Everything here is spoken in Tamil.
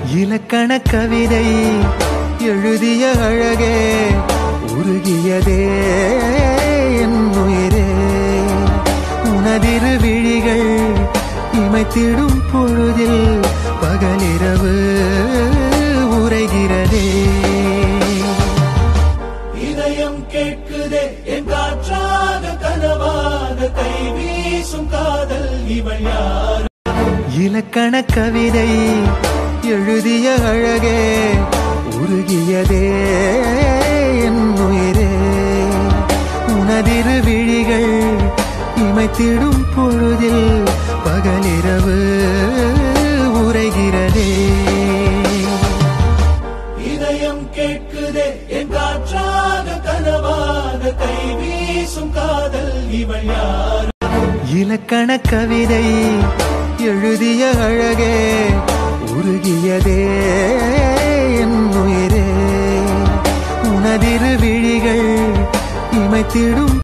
இலக்கண கவிதை எழுதிய அழகே உருகியதே என் உயிரே உனதிரு விழிகள் இமைத்திடும் பொழுதில் பகலிரவு உரைகிறதே இதயம் கேட்குதே என் காற்றாக கனவாக கை வீசும் காதல் இவள் யார் இலக்கண கவிதை எழுதிய அழகே உருகியதே என் உயிரே உனதிரு விழிகள் இமைத்திடும் பொழுதில் பகலிரவு உரைகிறதே இதயம் கேட்குதே என் காற்றாக கனவாக கை வீசும் காதல் இவள் யார் இலக்கண கவிதை எழுதிய அழகே உருகியதே என் உயிரே உனதிரு விழிகள் இமைத்திடும்